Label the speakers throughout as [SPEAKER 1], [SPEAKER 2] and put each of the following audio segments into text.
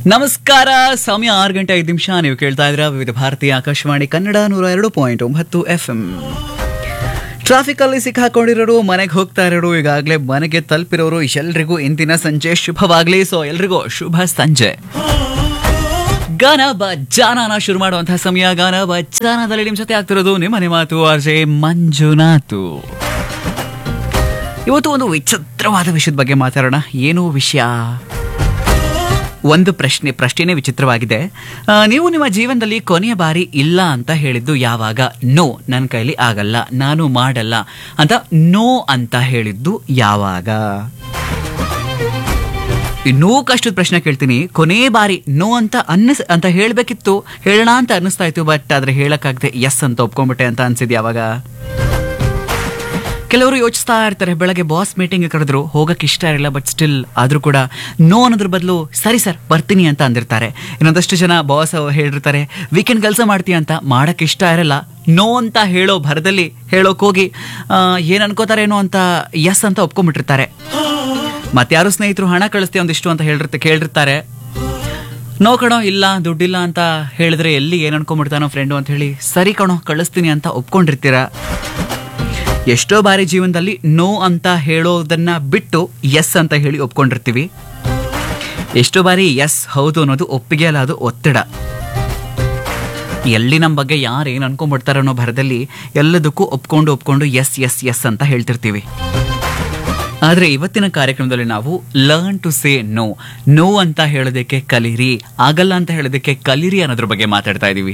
[SPEAKER 1] ನಮಸ್ಕಾರ ಸಮಯ ಆರು ಗಂಟೆ ಐದು ನಿಮಿಷ ನೀವು ಕೇಳ್ತಾ ಇದ್ರ ವಿವಿಧ ಭಾರತೀಯ ಆಕಾಶವಾಣಿ ಕನ್ನಡ ನೂರ ಎರಡು ಪಾಯಿಂಟ್ ಒಂಬತ್ತು ಎಫ್ ಎಂ ಟ್ರಾಫಿಕ್ ಅಲ್ಲಿ ಸಿಕ್ಕಾಕೊಂಡಿರೋರು ಮನೆಗೆ ಹೋಗ್ತಾ ಇರೋರು ಈಗಾಗಲೇ ಮನೆಗೆ ತಲುಪಿರೋರು ಎಲ್ರಿಗೂ ಇಂದಿನ ಸಂಜೆ ಶುಭವಾಗ್ಲಿ ಸೊ ಎಲ್ರಿಗೂ ಶುಭ ಸಂಜೆ ಗಾನ ಬಜ್ಜಾನ ಶುರು ಮಾಡುವಂತಹ ಸಮಯ ಗಾನ ಬಜ್ಜಾನದಲ್ಲಿ ನಿಮ್ ಜೊತೆ ಆಗ್ತಿರೋದು ನಿಮ್ಮನೆ ಮಾತು ಆರ್ಜೆ ಮಂಜುನಾಥು ಇವತ್ತು ಒಂದು ವಿಚಿತ್ರವಾದ ವಿಷಯದ ಬಗ್ಗೆ ಮಾತಾಡೋಣ ಏನು ವಿಷಯ ಒಂದು ಪ್ರಶ್ನೆ ಪ್ರಶ್ನೆನೇ ವಿಚಿತ್ರವಾಗಿದೆ ಆ, ನೀವು ನಿಮ್ಮ ಜೀವನದಲ್ಲಿ ಕೊನೆಯ ಬಾರಿ ಇಲ್ಲ ಅಂತ ಹೇಳಿದ್ದು ಯಾವಾಗ ನೋ ನನ್ನ ಕೈಲಿ ಆಗಲ್ಲ ನಾನು ಮಾಡಲ್ಲ ಅಂತ ನೋ ಅಂತ ಹೇಳಿದ್ದು ಯಾವಾಗ ಇನ್ನೂ ಕಷ್ಟದ ಪ್ರಶ್ನೆ ಕೇಳ್ತೀನಿ ಕೊನೆ ಬಾರಿ ನೋ ಅಂತ ಅನ್ನಿಸ್ ಅಂತ ಹೇಳಬೇಕಿತ್ತು ಹೇಳೋಣ ಅಂತ ಅನ್ನಿಸ್ತಾ ಇತ್ತು ಬಟ್ ಆದ್ರೆ ಹೇಳಕ್ಕಾಗದೆ ಎಸ್ ಅಂತ ಒಪ್ಕೊಂಡ್ಬಿಟ್ಟೆ ಅಂತ ಅನ್ಸಿದ್ ಯಾವಾಗ ಕೆಲವರು ಯೋಚಿಸ್ತಾ ಇರ್ತಾರೆ ಬೆಳಗ್ಗೆ ಬಾಸ್ ಮೀಟಿಂಗ್ ಕರೆದ್ರು ಹೋಗಕ್ಕೆ ಇಷ್ಟ ಇರಲ್ಲ ಬಟ್ ಸ್ಟಿಲ್ ಆದ್ರೂ ಕೂಡ ನೋ ಅನ್ನೋದ್ರ ಬದಲು ಸರಿ ಸರ್ ಬರ್ತೀನಿ ಅಂತ ಅಂದಿರ್ತಾರೆ ಇನ್ನೊಂದಷ್ಟು ಜನ ಬಾಸ್ ಹೇಳಿರ್ತಾರೆ ವೀಕೆಂಡ್ ಕೆಲಸ ಮಾಡ್ತೀಯ ಅಂತ ಮಾಡಕ್ಕೆ ಇಷ್ಟ ಇರಲ್ಲ ನೋ ಅಂತ ಹೇಳೋ ಭರದಲ್ಲಿ ಹೇಳೋಕ್ ಹೋಗಿ ಆ, ಏನ್ ಅನ್ಕೋತಾರೇನೋ ಅಂತ ಎಸ್ ಅಂತ ಒಪ್ಕೊಂಡ್ಬಿಟ್ಟಿರ್ತಾರೆ ಮತ್ತಾರು ಸ್ನೇಹಿತರು ಹಣ ಕಳಿಸ್ತೀವಿ ಒಂದಿಷ್ಟು ಅಂತ ಹೇಳಿರ್ತ ಕೇಳಿರ್ತಾರೆ ನೋ ಕಣೋ ಇಲ್ಲ ದುಡ್ಡಿಲ್ಲ ಅಂತ ಹೇಳಿದ್ರೆ ಎಲ್ಲಿ ಏನ್ ಅನ್ಕೊಂಡ್ಬಿಡ್ತಾನೋ ಫ್ರೆಂಡು ಅಂತ ಹೇಳಿ ಸರಿ ಕಣೋ ಕಳಿಸ್ತೀನಿ ಅಂತ ಒಪ್ಕೊಂಡಿರ್ತೀರ ಎಷ್ಟೋ ಬಾರಿ ಜೀವನದಲ್ಲಿ ನೋ ಅಂತ ಹೇಳೋದನ್ನ ಬಿಟ್ಟು ಎಸ್ ಅಂತ ಹೇಳಿ ಒಪ್ಕೊಂಡಿರ್ತೀವಿ ಎಷ್ಟೋ ಬಾರಿ ಎಸ್ ಹೌದು ಅನ್ನೋದು ಒಪ್ಪಿಗೆ ಅಲ್ಲ ಅದು ಒತ್ತಡ ಎಲ್ಲಿ ನಮ್ಮ ಬಗ್ಗೆ ಯಾರು ಏನು ಅನ್ಕೊಂಡ್ಬಿಡ್ತಾರೋ ಅನ್ನೋ ಭರದಲ್ಲಿ ಎಲ್ಲದಕ್ಕೂ ಒಪ್ಕೊಂಡು ಒಪ್ಕೊಂಡು ಎಸ್ ಎಸ್ ಎಸ್ ಅಂತ ಹೇಳ್ತಿರ್ತೀವಿ ಆದ್ರೆ ಇವತ್ತಿನ ಕಾರ್ಯಕ್ರಮದಲ್ಲಿ ನಾವು learn to say no no ಅಂತ ಹೇಳೋದಕ್ಕೆ ಕಲೀರಿ ಆಗಲ್ಲ ಅಂತ ಹೇಳೋದಕ್ಕೆ ಕಲೀರಿ ಅನ್ನೋದ್ರ ಬಗ್ಗೆ ಮಾತಾಡ್ತಾ ಇದೀವಿ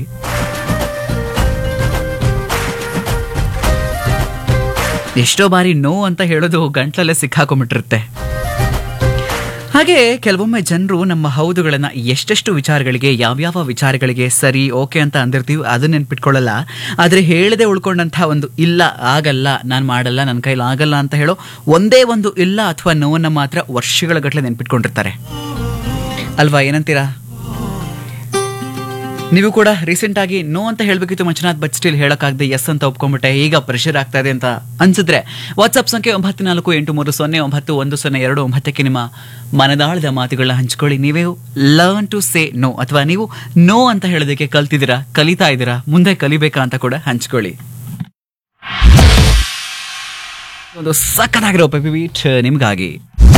[SPEAKER 1] ಎಷ್ಟೋ ಬಾರಿ ನೋ ಅಂತ ಹೇಳೋದು ಗಂಟ್ಲಲ್ಲೇ ಸಿಕ್ಕಾಕೊಂಡ್ಬಿಟ್ಟಿರುತ್ತೆ ಹಾಗೆ ಕೆಲವೊಮ್ಮೆ ಜನರು ನಮ್ಮ ಹೌದುಗಳನ್ನ ಎಷ್ಟೆಷ್ಟು ವಿಚಾರಗಳಿಗೆ ಯಾವ್ಯಾವ ವಿಚಾರಗಳಿಗೆ ಸರಿ ಓಕೆ ಅಂತ ಅಂದಿರ್ತೀವಿ ಅದನ್ನ ನೆನ್ಪಿಟ್ಕೊಳ್ಳಲ್ಲ ಆದ್ರೆ ಹೇಳದೆ ಉಳ್ಕೊಂಡಂಥ ಒಂದು ಇಲ್ಲ ಆಗಲ್ಲ ನಾನು ಮಾಡಲ್ಲ ನನ್ನ ಕೈಲಿ ಆಗಲ್ಲ ಅಂತ ಹೇಳೋ ಒಂದೇ ಒಂದು ಇಲ್ಲ ಅಥವಾ ನೋವನ್ನ ಮಾತ್ರ ವರ್ಷಗಳ ಗಟ್ಟಲೆ ನೆನ್ಪಿಟ್ಕೊಂಡಿರ್ತಾರೆ ಅಲ್ವಾ ಏನಂತೀರಾ ನೀವು ಕೂಡ ರೀಸೆಂಟ್ ಆಗಿ ನೋ ಅಂತ ಹೇಳ್ಬೇಕಿತ್ತು ಮಂಜುನಾಥ್ ಬಟ್ ಸ್ಟಿಲ್ ಹೇಳಕ್ಕಾಗದೆ ಎಸ್ ಅಂತ ಒಪ್ಕೊಂಡ್ಬಿಟ್ಟೆ ಈಗ ಪ್ರೆಷರ್ ಆಗ್ತಾ ಇದೆ ಅಂತ ಅನ್ಸಿದ್ರೆ ವಾಟ್ಸ್ಆಪ್ ಸಂಖ್ಯೆ ಒಂಬತ್ತು ನಾಲ್ಕು ಎಂಟು ಮೂರು ಸೊನ್ನೆ ಒಂಬತ್ತು ಒಂದು ಸೊನ್ನೆ ಎರಡು ಒಂಬತ್ತಕ್ಕೆ ನಿಮ್ಮ ಮನದಾಳದ ಮಾತುಗಳನ್ನ ಹಂಚ್ಕೊಳ್ಳಿ ನೀವೇ ಲರ್ನ್ ಟು ಸೇ ನೋ ಅಥವಾ ನೀವು ನೋ ಅಂತ ಹೇಳೋದಕ್ಕೆ ಕಲ್ತಿದ್ದೀರಾ ಕಲಿತಾ ಇದ್ದೀರಾ ಮುಂದೆ ಕಲಿಬೇಕಾ ಅಂತ ಕೂಡ ಹಂಚ್ಕೊಳ್ಳಿ ಒಂದು ಸಕ್ಕತ್ತಾಗಿರೋ ಪೆಪಿ ಬೀಟ್ ನಿಮ್ಗಾಗಿ